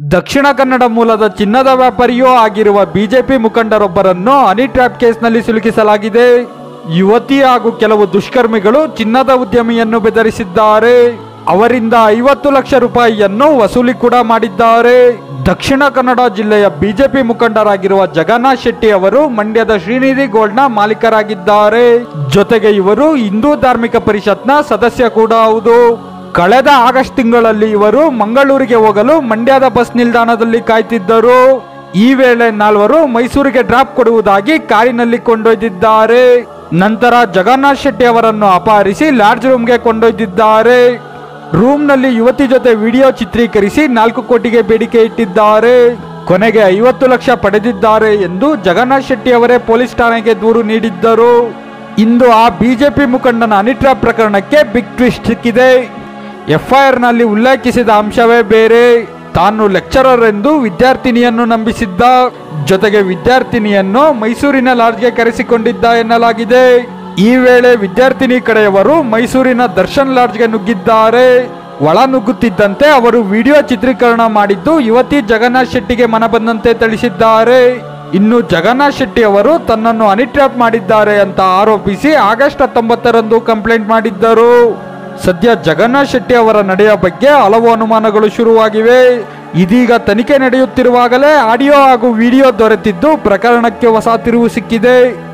ದಕ್ಷಿಣ ಕನ್ನಡ ಮೂಲದ ಚಿನ್ನದ ವ್ಯಾಪಾರಿಯೂ ಆಗಿರುವ ಬಿಜೆಪಿ ಮುಖಂಡರೊಬ್ಬರನ್ನು ಹನಿ ಟ್ರ್ಯಾಪ್ ಕೇಸ್ನಲ್ಲಿ ಸಿಲುಕಿಸಲಾಗಿದೆ ಯುವತಿ ಹಾಗೂ ಕೆಲವು ದುಷ್ಕರ್ಮಿಗಳು ಚಿನ್ನದ ಉದ್ಯಮಿಯನ್ನು ಬೆದರಿಸಿದ್ದಾರೆ ಅವರಿಂದ ಐವತ್ತು ಲಕ್ಷ ರೂಪಾಯಿಯನ್ನು ವಸೂಲಿ ಕೂಡ ಮಾಡಿದ್ದಾರೆ ದಕ್ಷಿಣ ಕನ್ನಡ ಜಿಲ್ಲೆಯ ಬಿಜೆಪಿ ಮುಖಂಡರಾಗಿರುವ ಜಗನ್ನಾಥ್ ಶೆಟ್ಟಿ ಅವರು ಮಂಡ್ಯದ ಶ್ರೀನಿಧಿ ಗೋಲ್ಡ್ನ ಮಾಲೀಕರಾಗಿದ್ದಾರೆ ಜೊತೆಗೆ ಇವರು ಹಿಂದೂ ಧಾರ್ಮಿಕ ಪರಿಷತ್ನ ಸದಸ್ಯ ಕೂಡ ಹೌದು ಕಳೆದ ಆಗಸ್ಟ್ ತಿಂಗಳಲ್ಲಿ ಇವರು ಮಂಗಳೂರಿಗೆ ಹೋಗಲು ಮಂಡ್ಯದ ಬಸ್ ನಿಲ್ದಾಣದಲ್ಲಿ ಕಾಯ್ತಿದ್ದರು ಈ ವೇಳೆ ನಾಲ್ವರು ಮೈಸೂರಿಗೆ ಡ್ರಾಪ್ ಕೊಡುವುದಾಗಿ ಕಾರಿನಲ್ಲಿ ಕೊಂಡೊಯ್ದಿದ್ದಾರೆ ನಂತರ ಜಗನ್ನಾಥ್ ಶೆಟ್ಟಿ ಅವರನ್ನು ಅಪಹರಿಸಿ ಲಾಡ್ಜ್ ರೂಮ್ಗೆ ಕೊಂಡೊಯ್ದಿದ್ದಾರೆ ರೂಮ್ನಲ್ಲಿ ಯುವತಿ ಜೊತೆ ವಿಡಿಯೋ ಚಿತ್ರೀಕರಿಸಿ ನಾಲ್ಕು ಕೋಟಿಗೆ ಬೇಡಿಕೆ ಇಟ್ಟಿದ್ದಾರೆ ಕೊನೆಗೆ ಐವತ್ತು ಲಕ್ಷ ಪಡೆದಿದ್ದಾರೆ ಎಂದು ಜಗನ್ನಾಥ್ ಶೆಟ್ಟಿ ಅವರೇ ಪೊಲೀಸ್ ಠಾಣೆಗೆ ದೂರು ನೀಡಿದ್ದರು ಇಂದು ಆ ಬಿಜೆಪಿ ಮುಖಂಡನ ಅನಿಟ್ರಾಪ್ ಪ್ರಕರಣಕ್ಕೆ ಬಿಗ್ ಟ್ವಿಸ್ಟ್ ಸಿಕ್ಕಿದೆ ಎಫ್ಐಆರ್ ನಲ್ಲಿ ಉಲ್ಲೇಖಿಸಿದ ಅಂಶವೇ ಬೇರೆ ತಾನು ಲೆಕ್ಚರರ್ ಎಂದು ವಿದ್ಯಾರ್ಥಿನಿಯನ್ನು ನಂಬಿಸಿದ್ದ ಜೊತೆಗೆ ವಿದ್ಯಾರ್ಥಿನಿಯನ್ನು ಮೈಸೂರಿನ ಲಾಡ್ಜ್ಗೆ ಕರೆಸಿಕೊಂಡಿದ್ದ ಎನ್ನಲಾಗಿದೆ ಈ ವೇಳೆ ವಿದ್ಯಾರ್ಥಿನಿ ಕಡೆಯವರು ಮೈಸೂರಿನ ದರ್ಶನ್ ಲಾಡ್ಜ್ಗೆ ನುಗ್ಗಿದ್ದಾರೆ ಒಳ ನುಗ್ಗುತ್ತಿದ್ದಂತೆ ಅವರು ವಿಡಿಯೋ ಚಿತ್ರೀಕರಣ ಮಾಡಿದ್ದು ಯುವತಿ ಜಗನ್ನಾಥ್ ಶೆಟ್ಟಿಗೆ ಮನ ಬಂದಂತೆ ತಿಳಿಸಿದ್ದಾರೆ ಇನ್ನು ಜಗನ್ನಾಥ್ ಶೆಟ್ಟಿ ಅವರು ತನ್ನನ್ನು ಅನಿಟ್ರಾಪ್ ಮಾಡಿದ್ದಾರೆ ಅಂತ ಆರೋಪಿಸಿ ಆಗಸ್ಟ್ ಹತ್ತೊಂಬತ್ತರಂದು ಕಂಪ್ಲೇಂಟ್ ಮಾಡಿದ್ದರು ಸದ್ಯ ಜಗನ್ನಾಥ್ ಶೆಟ್ಟಿ ಅವರ ನಡೆಯ ಬಗ್ಗೆ ಹಲವು ಅನುಮಾನಗಳು ಶುರುವಾಗಿವೆ ಇದೀಗ ತನಿಖೆ ನಡೆಯುತ್ತಿರುವಾಗಲೇ ಆಡಿಯೋ ಹಾಗೂ ವಿಡಿಯೋ ದೊರೆತಿದ್ದು ಪ್ರಕರಣಕ್ಕೆ ಹೊಸ ತಿರುವು ಸಿಕ್ಕಿದೆ